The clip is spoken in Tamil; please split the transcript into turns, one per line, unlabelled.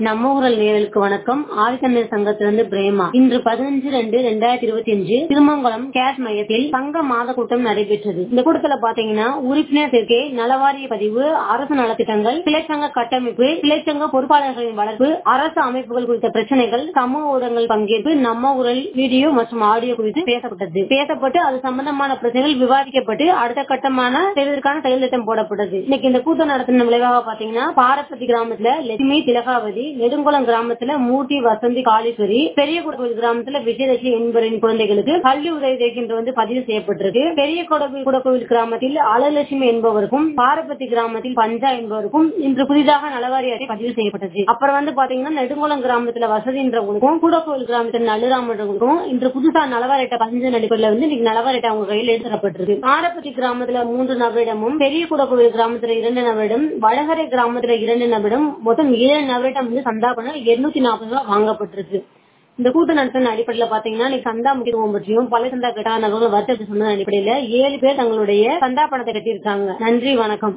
நம்ம ஊரல் நேயர்களுக்கு வணக்கம் ஆதித்தமிழர் சங்கத்திலிருந்து பிரேமா இன்று பதினஞ்சு ரெண்டு ரெண்டாயிரத்தி இருபத்தி அஞ்சு திருமங்கலம் கேஷ் மையத்தில் சங்க மாத கூட்டம் நடைபெற்றது இந்த கூட்டத்துல பாத்தீங்கன்னா உறுப்பினர் சேர்க்கை நலவாரிய பதிவு அரசு நலத்திட்டங்கள் கிளைச்சங்க கட்டமைப்பு கிளைச்சங்க பொறுப்பாளர்களின் வளர்ப்பு அரசு அமைப்புகள் குறித்த பிரச்சனைகள் சமூக ஊடகங்கள் பங்கேற்பு நம்ம ஊரல் வீடியோ மற்றும் ஆடியோ குறித்து பேசப்பட்டது பேசப்பட்டு அது சம்பந்தமான பிரச்சனைகள் விவாதிக்கப்பட்டு அடுத்த கட்டமான செய்வதற்கான செயல் திட்டம் போடப்பட்டது இன்னைக்கு இந்த கூட்டம் நடத்தின விளைவாக பாத்தீங்கன்னா பாரப்பட்டி கிராமத்துல லட்சுமி திலகாவதி நெடுங்குளம் கிராமத்துல மூர்த்தி வசந்தி காளீஸ்வரி பெரிய கோவில் கிராமத்துல விஜயலட்சுமி என்பவரின் குழந்தைகளுக்கு கல்வி உதவி தேக்கின்ற வந்து பதிவு செய்யப்பட்டிருக்கு பெரிய குடக்கோவில் கிராமத்தில் அழலட்சுமி என்பவருக்கும் பாரப்பட்டி கிராமத்தில் பஞ்சா என்பவருக்கும் இன்று புதிதாக நலவாரி அட்டை பதிவு செய்யப்பட்டது அப்புறம் வந்து பாத்தீங்கன்னா நெடுங்குளம் கிராமத்துல வசதின்றவங்களுக்கும் கூடக்கோவில் கிராமத்தில் நல்லுராமன்றவங்களுக்கும் இன்று புதுசா நலவாரி அட்டை பதிஞ்சு அடிப்படையில் வந்து இன்னைக்கு நலவாரி அட்டை அவங்க கையில் எழுதப்பட்டிருக்கு பாரப்பட்டி கிராமத்துல மூன்று நபரிடமும் பெரிய குடக்கோவில் கிராமத்துல இரண்டு நபரிடம் வடகரை கிராமத்துல இரண்டு நபரிடம் மொத்தம் ஏழு நபரிடம் வந்து சந்தா பணம் இருநூத்தி நாற்பது ரூபாய் வாங்கப்பட்டிருக்கு இந்த கூட்ட நடத்தின அடிப்படையில பாத்தீங்கன்னா இன்னைக்கு சந்தா முக்கியத்துவம் பற்றியும் பல சந்தா கட்டாத நபர்கள் வருத்தத்தை சொன்ன அடிப்படையில ஏழு பேர் தங்களுடைய சந்தா பணத்தை கட்டியிருக்காங்க நன்றி வணக்கம்